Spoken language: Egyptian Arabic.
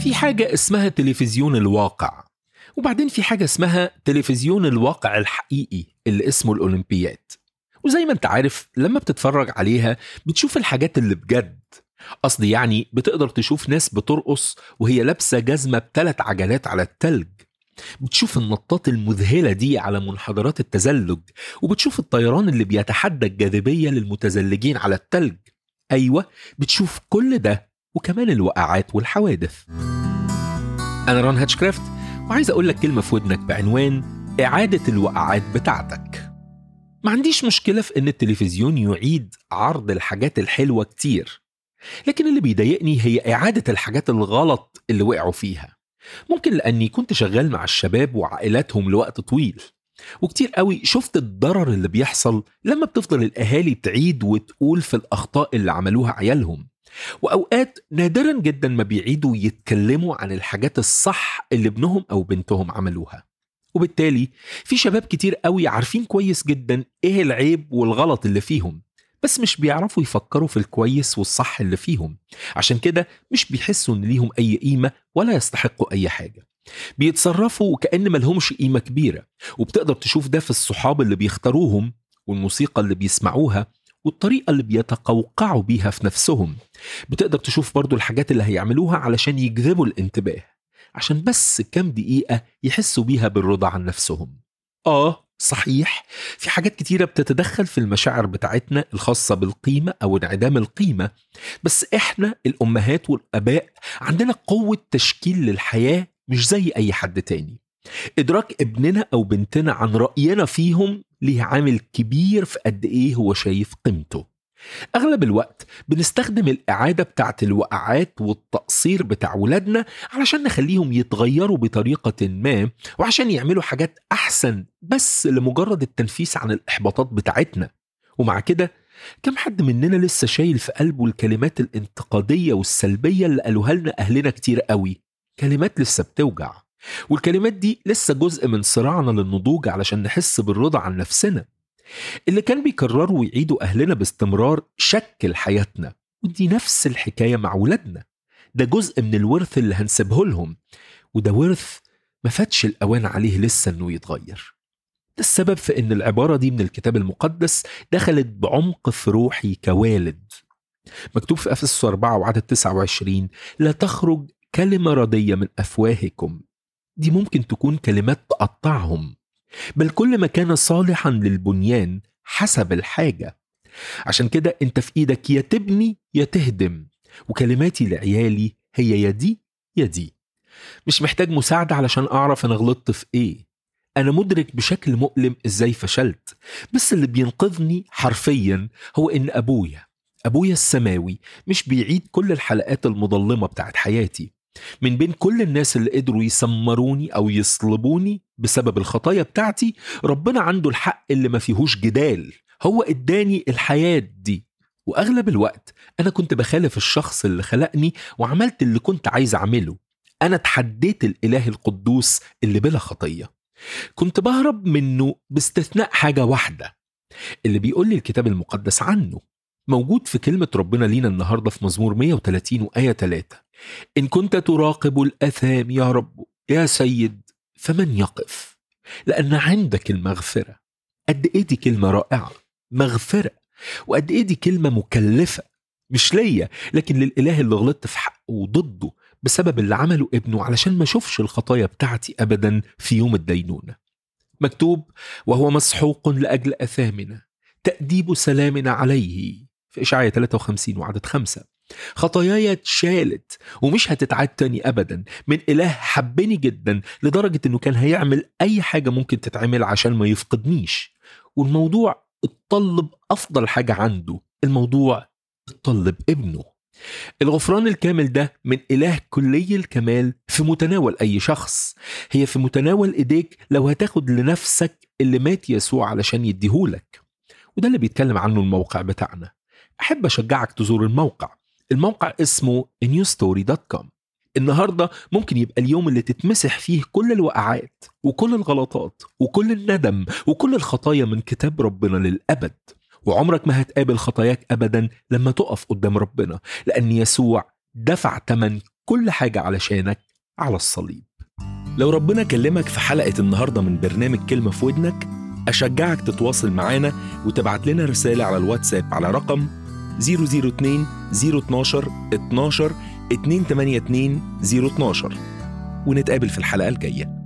في حاجة اسمها تلفزيون الواقع وبعدين في حاجة اسمها تلفزيون الواقع الحقيقي اللي اسمه الأولمبيات وزي ما انت عارف لما بتتفرج عليها بتشوف الحاجات اللي بجد قصدي يعني بتقدر تشوف ناس بترقص وهي لابسة جزمة بثلاث عجلات على التلج بتشوف النطات المذهلة دي على منحدرات التزلج وبتشوف الطيران اللي بيتحدى الجاذبية للمتزلجين على التلج أيوة بتشوف كل ده وكمان الوقعات والحوادث أنا ران هاتشكرافت وعايز أقول لك كلمة في ودنك بعنوان إعادة الوقعات بتاعتك ما عنديش مشكلة في إن التلفزيون يعيد عرض الحاجات الحلوة كتير لكن اللي بيضايقني هي إعادة الحاجات الغلط اللي وقعوا فيها ممكن لأني كنت شغال مع الشباب وعائلاتهم لوقت طويل وكتير قوي شفت الضرر اللي بيحصل لما بتفضل الأهالي تعيد وتقول في الأخطاء اللي عملوها عيالهم وأوقات نادرا جدا ما بيعيدوا يتكلموا عن الحاجات الصح اللي ابنهم أو بنتهم عملوها وبالتالي في شباب كتير قوي عارفين كويس جدا ايه العيب والغلط اللي فيهم بس مش بيعرفوا يفكروا في الكويس والصح اللي فيهم عشان كده مش بيحسوا ان ليهم اي قيمه ولا يستحقوا اي حاجه بيتصرفوا وكأن ملهمش قيمة كبيرة وبتقدر تشوف ده في الصحاب اللي بيختاروهم والموسيقى اللي بيسمعوها والطريقة اللي بيتقوقعوا بيها في نفسهم بتقدر تشوف برضو الحاجات اللي هيعملوها علشان يجذبوا الانتباه عشان بس كام دقيقة يحسوا بيها بالرضا عن نفسهم آه صحيح في حاجات كتيرة بتتدخل في المشاعر بتاعتنا الخاصة بالقيمة أو انعدام القيمة بس إحنا الأمهات والآباء عندنا قوة تشكيل للحياة مش زي أي حد تاني إدراك ابننا أو بنتنا عن رأينا فيهم ليه عامل كبير في قد إيه هو شايف قيمته أغلب الوقت بنستخدم الإعادة بتاعت الوقعات والتقصير بتاع ولادنا علشان نخليهم يتغيروا بطريقة ما وعشان يعملوا حاجات أحسن بس لمجرد التنفيس عن الإحباطات بتاعتنا ومع كده كم حد مننا لسه شايل في قلبه الكلمات الانتقادية والسلبية اللي قالوها لنا أهلنا كتير قوي كلمات لسه بتوجع والكلمات دي لسه جزء من صراعنا للنضوج علشان نحس بالرضا عن نفسنا اللي كان بيكرروا ويعيدوا أهلنا باستمرار شكل حياتنا ودي نفس الحكاية مع ولادنا ده جزء من الورث اللي هنسيبه لهم وده ورث ما فاتش الأوان عليه لسه إنه يتغير ده السبب في إن العبارة دي من الكتاب المقدس دخلت بعمق في روحي كوالد مكتوب في أفسس 4 وعدد 29 لا تخرج كلمة ردية من أفواهكم دي ممكن تكون كلمات تقطعهم بل كل ما كان صالحا للبنيان حسب الحاجة عشان كده انت في ايدك يا تبني يا تهدم وكلماتي لعيالي هي يا دي يا دي مش محتاج مساعدة علشان أعرف أنا غلطت في إيه أنا مدرك بشكل مؤلم إزاي فشلت بس اللي بينقذني حرفيا هو إن أبويا أبويا السماوي مش بيعيد كل الحلقات المظلمة بتاعت حياتي من بين كل الناس اللي قدروا يسمروني أو يصلبوني بسبب الخطايا بتاعتي ربنا عنده الحق اللي ما فيهوش جدال هو اداني الحياة دي وأغلب الوقت أنا كنت بخالف الشخص اللي خلقني وعملت اللي كنت عايز أعمله أنا تحديت الإله القدوس اللي بلا خطية كنت بهرب منه باستثناء حاجة واحدة اللي بيقول لي الكتاب المقدس عنه موجود في كلمة ربنا لينا النهاردة في مزمور 130 وآية 3 إن كنت تراقب الأثام يا رب يا سيد فمن يقف لأن عندك المغفرة قد إيه دي كلمة رائعة مغفرة وقد إيه دي كلمة مكلفة مش ليا لكن للإله اللي غلطت في حقه وضده بسبب اللي عمله ابنه علشان ما شوفش الخطايا بتاعتي أبدا في يوم الدينونة مكتوب وهو مسحوق لأجل أثامنا تأديب سلامنا عليه في إشعياء 53 وعدد خمسة خطاياي اتشالت ومش هتتعاد تاني ابدا من اله حبني جدا لدرجه انه كان هيعمل اي حاجه ممكن تتعمل عشان ما يفقدنيش والموضوع اتطلب افضل حاجه عنده الموضوع اتطلب ابنه الغفران الكامل ده من اله كلي الكمال في متناول اي شخص هي في متناول ايديك لو هتاخد لنفسك اللي مات يسوع علشان يديهولك وده اللي بيتكلم عنه الموقع بتاعنا احب اشجعك تزور الموقع الموقع اسمه newstory.com النهارده ممكن يبقى اليوم اللي تتمسح فيه كل الوقعات وكل الغلطات وكل الندم وكل الخطايا من كتاب ربنا للأبد وعمرك ما هتقابل خطاياك أبدا لما تقف قدام ربنا لأن يسوع دفع تمن كل حاجة علشانك على الصليب لو ربنا كلمك في حلقة النهاردة من برنامج كلمة في ودنك أشجعك تتواصل معانا وتبعت لنا رسالة على الواتساب على رقم 002 012 12 282 012 ونتقابل في الحلقة الجاية